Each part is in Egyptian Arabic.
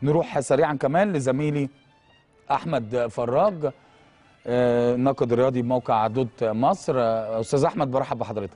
نروح سريعا كمان لزميلي احمد فراج آه، ناقد رياضي بموقع دوت مصر آه، استاذ احمد برحب بحضرتك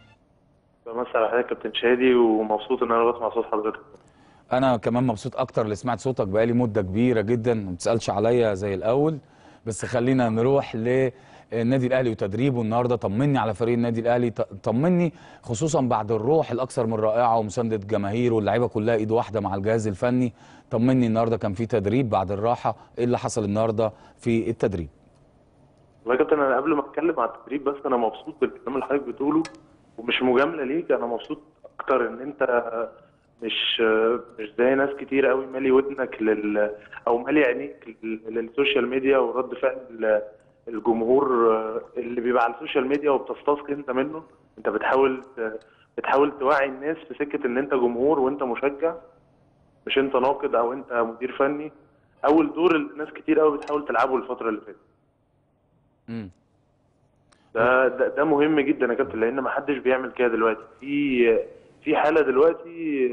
بمسي على حضرتك كابتن شادي ومبسوط ان انا بسمع صوت حضرتك انا كمان مبسوط اكتر اللي سمعت صوتك بقالي مده كبيره جدا ما بتسالش عليا زي الاول بس خلينا نروح للنادي الاهلي وتدريبه النهارده طمني على فريق النادي الاهلي ط- طمني خصوصا بعد الروح الاكثر من رائعه ومسانده جماهير واللعيبه كلها ايد واحده مع الجهاز الفني طمني النهارده كان في تدريب بعد الراحه ايه اللي حصل النهارده في التدريب والله يا كابتن انا قبل ما اتكلم على التدريب بس انا مبسوط بالكلام اللي حضرتك بتقوله ومش مجامله ليك انا مبسوط اكتر ان انت مش مش زي ناس كتير قوي مالي ودنك لل او مالي عينيك لل- للسوشيال ميديا ورد فعل ال- الجمهور اللي بيبقى على السوشيال ميديا وبتستسقي انت منه انت بتحاول ت- بتحاول توعي الناس في سكه ان انت جمهور وانت مشجع مش انت ناقد او انت مدير فني اول دور اللي ناس كتير قوي بتحاول تلعبه الفتره اللي فاتت امم ده ده, ده مهم جدا يا كابتن لان ما حدش بيعمل كده دلوقتي في في حاله دلوقتي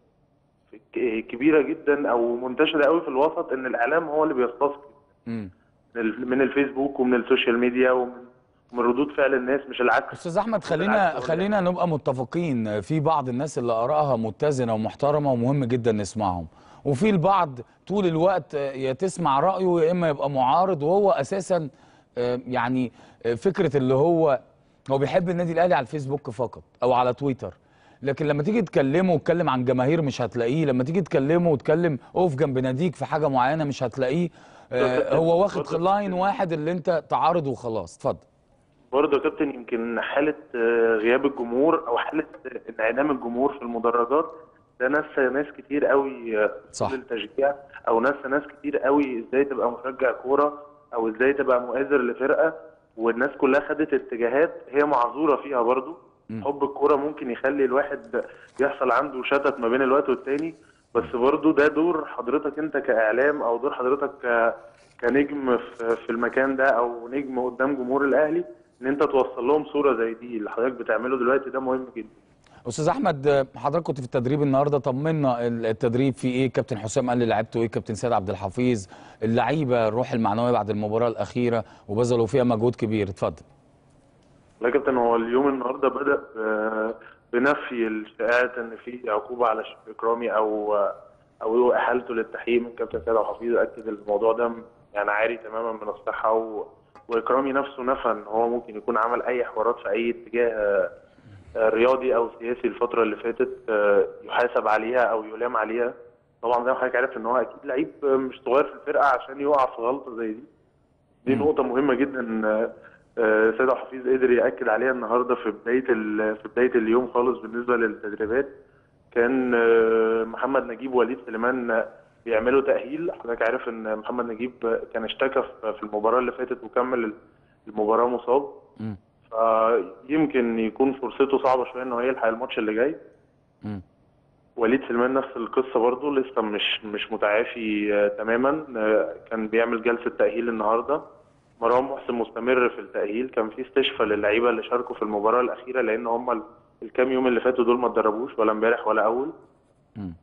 ك- كبيره جدا او منتشره قوي في الوسط ان الاعلام هو اللي بيستسقي امم من ال- من الفيسبوك ومن السوشيال ميديا ومن من ردود فعل الناس مش العكس استاذ احمد خلينا بالعكس، خلينا نبقى متفقين في بعض الناس اللي ارائها متزنه ومحترمه ومهم جدا نسمعهم وفي البعض طول الوقت يا تسمع رايه يا اما يبقى معارض وهو اساسا آه، يعني آه، فكره اللي هو هو بيحب النادي الاهلي على الفيسبوك فقط او على تويتر لكن لما تيجي تكلمه وتكلم عن جماهير مش هتلاقيه لما تيجي تكلمه وتكلم اقف جنب ناديك في حاجه معينه مش هتلاقيه آه، هو واخد لاين واحد اللي انت تعارض وخلاص اتفضل برضه يا كابتن يمكن حاله آه، غياب الجمهور او حاله انعدام الجمهور في المدرجات ده نسى ناس كتير قوي آه، صح. في التشجيع او نسى ناس كتير قوي ازاي تبقى مشجع كوره او ازاي تبقى مؤازر لفرقه والناس كلها خدت اتجاهات هي معذوره فيها برضه مم. حب الكوره ممكن يخلي الواحد يحصل عنده شتت ما بين الوقت والتاني بس برضه ده دور حضرتك انت كاعلام او دور حضرتك ك... كنجم في في المكان ده او نجم قدام جمهور الاهلي ان انت توصل لهم صوره زي دي اللي حضرتك بتعمله دلوقتي ده مهم جدا استاذ احمد آه، حضرتك كنت في التدريب النهارده طمنا التدريب في ايه كابتن حسام قال لي لعبته ايه كابتن سيد عبد الحفيظ اللعيبه الروح المعنويه بعد المباراه الاخيره وبذلوا فيها مجهود كبير اتفضل لا يا كابتن هو اليوم النهارده بدا ب- بنفي الشائعات ان في عقوبه على شريف اكرامي او او احالته للتحقيق من كابتن سيد عبد الحفيظ اكد الموضوع ده يعني عاري تماما من الصحه و... واكرامي نفسه نفى ان هو ممكن يكون عمل اي حوارات في اي اتجاه آه، آه، رياضي او سياسي الفتره اللي فاتت آه، يحاسب عليها او يلام عليها طبعا زي ما حضرتك عارف ان هو اكيد لعيب مش صغير في الفرقه عشان يقع في غلطه زي دي دي مم. نقطة مهمة جدا آه، آه، سيد عبد الحفيظ قدر يأكد عليها النهارده في بداية ال- في بداية اليوم خالص بالنسبة للتدريبات كان آه، محمد نجيب ووليد سليمان آه، بيعملوا تأهيل حضرتك عارف ان محمد نجيب آه، كان اشتكى في في المباراة اللي فاتت وكمل المباراة مصاب مم. فيمكن يكون فرصته صعبة شوية ان هو يلحق الماتش اللي جاي مم. وليد سليمان نفس القصه برضه لسه مش مش متعافي آه، تماما آه، كان بيعمل جلسه تاهيل النهارده مروان محسن مستمر في التاهيل كان في استشفاء للعيبه اللي شاركوا في المباراه الاخيره لان هم ال- الكام يوم اللي فاتوا دول ما اتدربوش ولا امبارح ولا اول مم.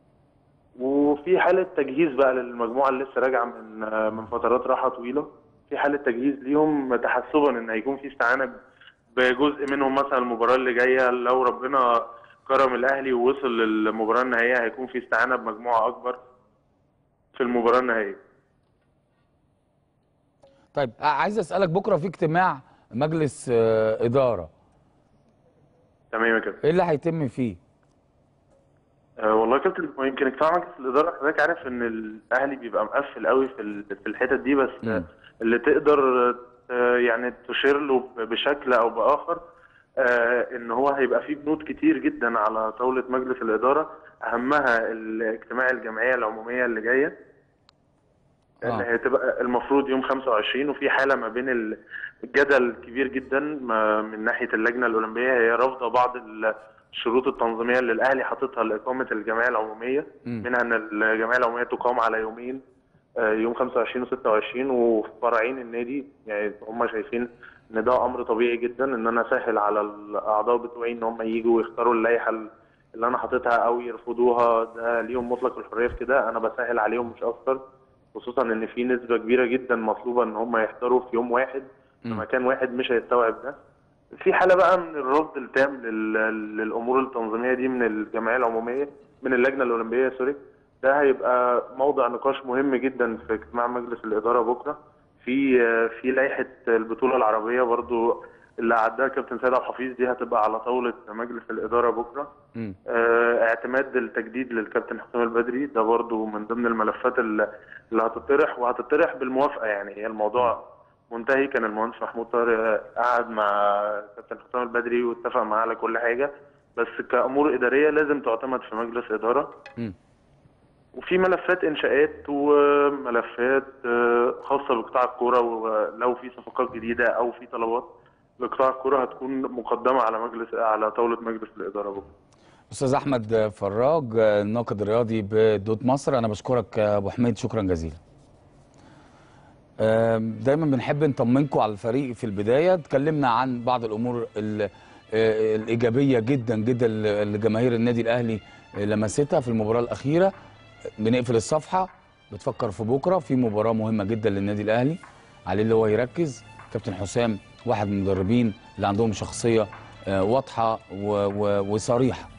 وفي حاله تجهيز بقى للمجموعه اللي لسه راجعه من آه، من فترات راحه طويله في حاله تجهيز ليهم تحسبا ان هيكون في استعانه بجزء منهم مثلا المباراه اللي جايه لو ربنا كرم الاهلي ووصل للمباراه النهائيه هيكون في استعانه بمجموعه اكبر في المباراه النهائيه طيب ع- عايز اسالك بكره في اجتماع مجلس آه، اداره تمام يا كابتن ايه اللي هيتم فيه أه والله يا كابتن هو يمكن اجتماع مجلس الاداره حضرتك عارف ان الاهلي بيبقى مقفل قوي في ال- في الحتت دي بس مم. اللي تقدر آه، يعني تشير له بشكل او باخر آه، ان هو هيبقى فيه بنود كتير جدا على طاوله مجلس الاداره اهمها الاجتماع الجمعيه العموميه اللي جايه اللي آه. هتبقى المفروض يوم 25 وفي حاله ما بين ال- الجدل كبير جدا ما- من ناحيه اللجنه الاولمبيه هي رافضه بعض الشروط التنظيميه اللي الاهلي حاططها لاقامه الجمعيه العموميه مم. منها ان الجمعيه العموميه تقام على يومين آه، يوم 25 و26 وفي فرعين النادي يعني هم شايفين ان ده امر طبيعي جدا ان انا اسهل على الاعضاء بتوعي ان هم يجوا ويختاروا اللائحه اللي انا حاططها او يرفضوها ده ليهم مطلق الحريه في كده انا بسهل عليهم مش اكتر خصوصا ان في نسبه كبيره جدا مطلوبه ان هم يحضروا في يوم واحد في مم. مكان واحد مش هيستوعب ده في حاله بقى من الرفض التام لل- للامور التنظيميه دي من الجمعيه العموميه من اللجنه الاولمبيه سوري ده هيبقى موضع نقاش مهم جدا في اجتماع مجلس الاداره بكره في في لائحه البطوله العربيه برضو اللي اعدها كابتن سيد عبد الحفيظ دي هتبقى على طاوله مجلس الاداره بكره مم. آه، اعتماد التجديد للكابتن حسام البدري ده برضو من ضمن الملفات اللي اللي هتطرح وهتطرح بالموافقه يعني هي الموضوع منتهي كان المهندس محمود طارق قعد مع كابتن حسام البدري واتفق معاه على كل حاجه بس كامور اداريه لازم تعتمد في مجلس اداره مم. وفي ملفات انشاءات وملفات آه، خاصه بقطاع الكوره ولو في صفقات جديده او في طلبات لقطاع الكوره هتكون مقدمه على مجلس على طاوله مجلس الاداره بكره استاذ احمد فراج الناقد الرياضي بدوت مصر انا بشكرك يا ابو حميد شكرا جزيلا آم، دايما بنحب نطمنكم على الفريق في البدايه اتكلمنا عن بعض الامور ال- آه، الايجابيه جدا جدا اللي جماهير النادي الاهلي لمستها في المباراه الاخيره بنقفل الصفحه بتفكر في بكره في مباراه مهمه جدا للنادي الاهلي عليه اللي هو يركز كابتن حسام واحد من المدربين اللي عندهم شخصيه آه، واضحه و- و- وصريحه